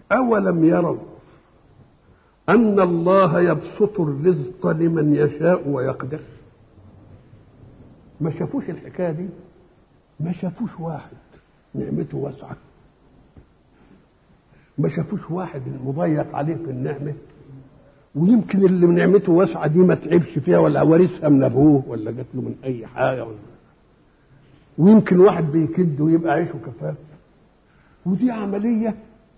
أولم يروا أن الله يبسط الرزق لمن يشاء ويقدر ما شافوش الحكاية دي ما شافوش واحد نعمته واسعة ما شافوش واحد مضيق عليه في النعمة ويمكن اللي نعمته واسعة دي ما تعبش فيها ولا ورثها من أبوه ولا جات له من أي حاجة ولا ويمكن واحد بيكد ويبقى عيشه كفاف ودي عملية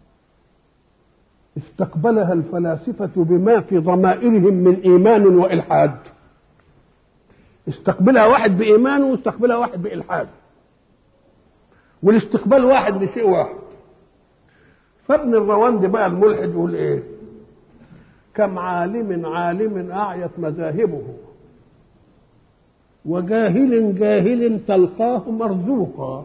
استقبلها الفلاسفة بما في ضمائرهم من إيمان وإلحاد استقبلها واحد بإيمانه واستقبلها واحد بإلحاد والاستقبال واحد لشيء واحد فابن الرواندي بقى الملحد يقول ايه كم عالم عالم أعيت مذاهبه وجاهل جاهل تلقاه مرزوقا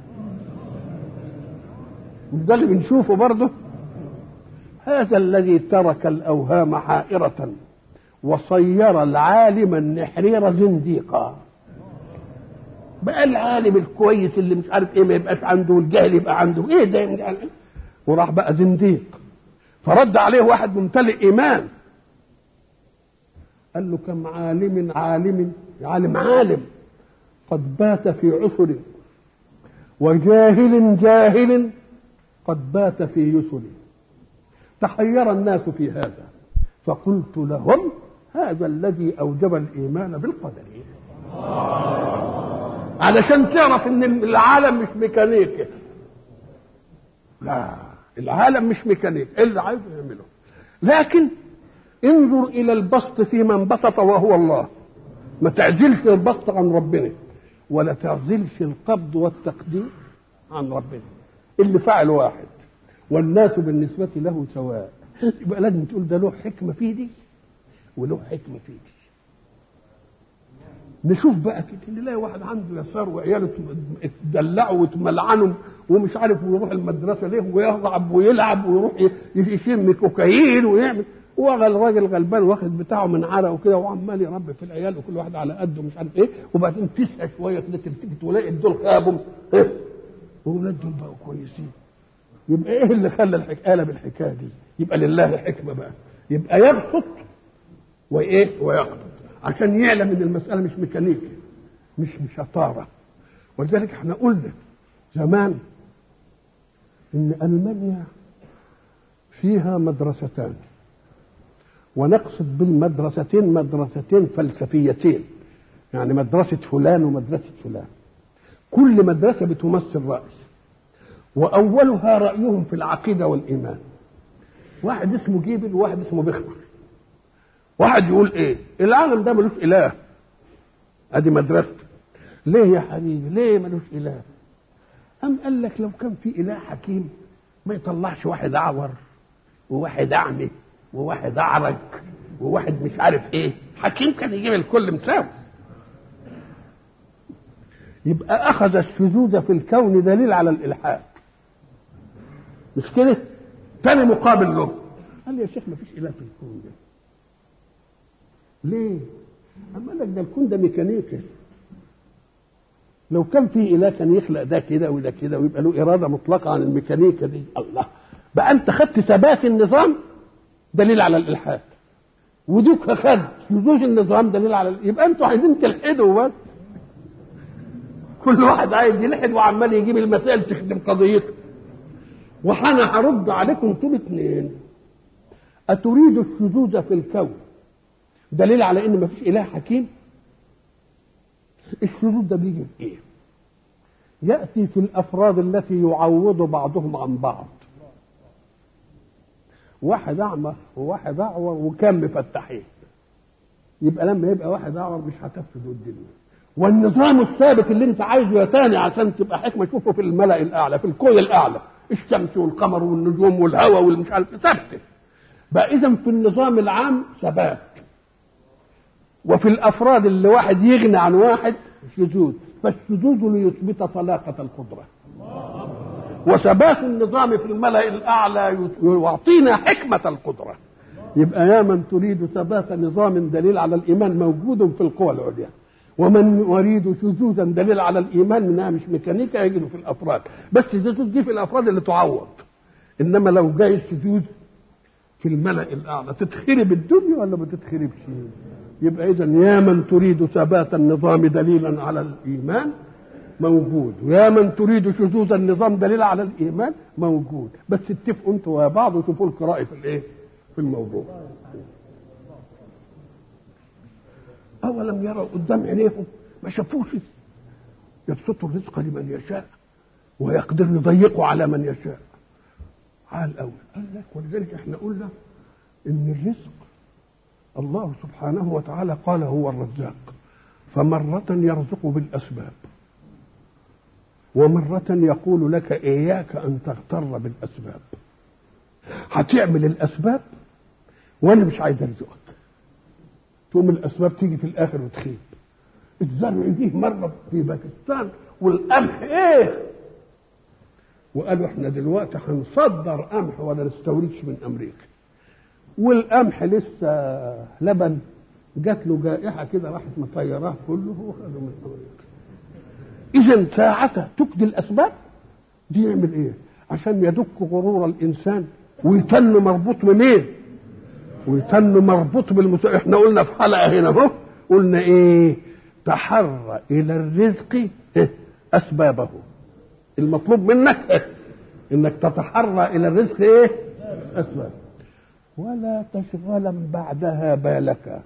ده اللي بنشوفه برضه هذا الذي ترك الأوهام حائرة وصير العالم النحرير زنديقا بقى العالم الكويس اللي مش عارف ايه ما يبقاش عنده والجهل يبقى عنده ايه ده يعني وراح بقى زنديق فرد عليه واحد ممتلئ ايمان قال له كم عالم عالم عالم عالم قد بات في عسر وجاهل جاهل قد بات في يسر تحير الناس في هذا فقلت لهم هذا الذي اوجب الايمان بالقدر علشان تعرف ان العالم مش ميكانيكي لا العالم مش ميكانيكي اللي عايزه يعمله لكن انظر الى البسط في من بسط وهو الله ما تعزلش البسط عن ربنا ولا تعزلش القبض والتقدير عن ربنا اللي فعل واحد والناس بالنسبة له سواء يبقى لازم تقول ده له حكمة في دي وله حكمة في دي نشوف بقى كده نلاقي واحد عنده يسار وعياله تدلعوا وتملعنوا ومش عارف ويروح المدرسه ليه ويلعب ويلعب ويروح يشم كوكايين ويعمل وغل الراجل غلبان واخد بتاعه من عرق وكده وعمال يربي في العيال وكل واحد على قده مش عارف ايه وبعدين تسعى شويه كده تلتفت ولاقي دول خابوا ايه واولادهم بقوا كويسين يبقى ايه اللي خلى الحكايه قلب الحكايه دي يبقى لله حكمه بقى يبقى يبسط وايه ويقبض عشان يعلم ان المساله مش ميكانيكي مش شطاره ولذلك احنا قلنا زمان ان المانيا فيها مدرستان ونقصد بالمدرستين مدرستين فلسفيتين يعني مدرسة فلان ومدرسة فلان كل مدرسة بتمثل رأي وأولها رأيهم في العقيدة والإيمان واحد اسمه جيبل وواحد اسمه بخبر واحد يقول ايه العالم ده ملوش اله ادي مدرسته ليه يا حبيبي ليه ملوش اله أم قال لك لو كان في اله حكيم ما يطلعش واحد اعور وواحد اعمى وواحد اعرج وواحد مش عارف ايه حكيم كان يجيب الكل مساوي يبقى اخذ الشذوذ في الكون دليل على الالحاد مش كده تاني مقابل له قال لي يا شيخ ما فيش اله في الكون ده ليه اما لك ده الكون ده ميكانيكي لو كان في اله كان يخلق ده كده وده كده ويبقى له اراده مطلقه عن الميكانيكا دي الله بقى انت خدت ثبات النظام دليل على الالحاد ودوك خد شذوذ النظام دليل على يبقى انتوا عايزين تلحدوا بس كل واحد عايز يلحد وعمال يجيب المسائل تخدم قضيته وانا هرد عليكم انتوا الاثنين اتريد الشذوذ في الكون دليل على ان مفيش اله حكيم الشذوذ ده بيجي في ايه ياتي في الافراد التي يعوض بعضهم عن بعض واحد اعمى وواحد اعور وكم مفتحين يبقى لما يبقى واحد اعور مش هتفسد الدنيا والنظام الثابت اللي انت عايزه يا تاني عشان تبقى حكمه شوفه في الملا الاعلى في الكوي الاعلى الشمس والقمر والنجوم والهواء والمش عارف ثابته بقى اذا في النظام العام ثبات وفي الافراد اللي واحد يغني عن واحد شذوذ فالشذوذ ليثبت طلاقه القدره وثبات النظام في الملا الاعلى يعطينا حكمه القدره يبقى يا من تريد ثبات نظام دليل على الايمان موجود في القوى العليا ومن يريد شذوذا دليل على الايمان منها مش ميكانيكا يجد في الافراد بس الشذوذ دي في الافراد اللي تعوض انما لو جاي السجود في الملأ الاعلى تتخرب الدنيا ولا ما تتخربش يبقى اذا يا من تريد ثبات النظام دليلا على الايمان موجود ويا من تريد شذوذ النظام دليل على الايمان موجود بس اتفقوا انتوا وبعض وشوفوا القراءه في الايه في الموضوع اولم يروا قدام عينيهم ما شافوش يبسطوا الرزق لمن يشاء ويقدر يضيقه على من يشاء عال قوي قال لك ولذلك احنا قلنا ان الرزق الله سبحانه وتعالى قال هو الرزاق فمرة يرزق بالأسباب ومرة يقول لك إياك أن تغتر بالأسباب هتعمل الأسباب وأنا مش عايز أرزقك تقوم الأسباب تيجي في الآخر وتخيب الزرع جه مرة في باكستان والقمح إيه وقالوا احنا دلوقتي هنصدر قمح ولا نستوردش من امريكا والقمح لسه لبن جات له جائحه كده راحت مطيراه كله وخده من امريكا اذا ساعتها تكدي الاسباب دي يعمل ايه عشان يدك غرور الانسان ويتن مربوط بمين ويتن مربوط بالمس... احنا قلنا في حلقه هنا اهو قلنا ايه تحرى الى الرزق اسبابه المطلوب منك انك تتحرى الى الرزق ايه اسباب ولا تشغلا بعدها بالك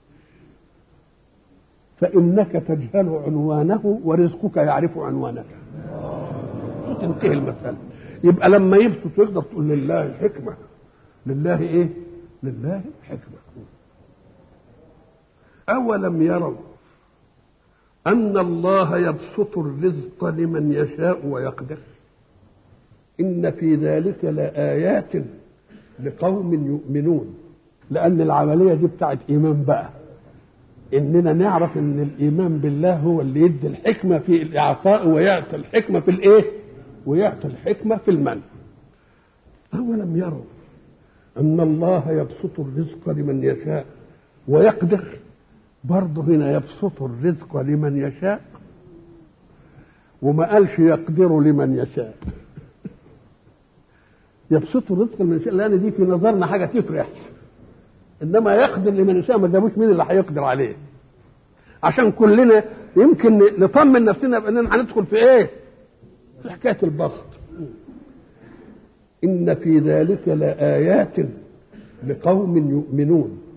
فانك تجهل عنوانه ورزقك يعرف عنوانك تنتهي المساله يبقى لما يبسط يقدر تقول لله الحكمه لله ايه لله حكمه اولم يروا أن الله يبسط الرزق لمن يشاء ويقدر إن في ذلك لآيات لقوم يؤمنون لأن العملية دي بتاعت إيمان بقى إننا نعرف إن الإيمان بالله هو اللي يدي الحكمة في الإعطاء ويعطي الحكمة في الإيه؟ ويعطي الحكمة في المنع أولم يروا أن الله يبسط الرزق لمن يشاء ويقدر برضه هنا يبسط الرزق لمن يشاء وما قالش يقدر لمن يشاء يبسط الرزق لمن يشاء لان دي في نظرنا حاجه تفرح انما يقدر لمن يشاء ما جابوش مين اللي هيقدر عليه عشان كلنا يمكن نطمن نفسنا باننا هندخل في ايه في حكايه البسط ان في ذلك لايات لقوم يؤمنون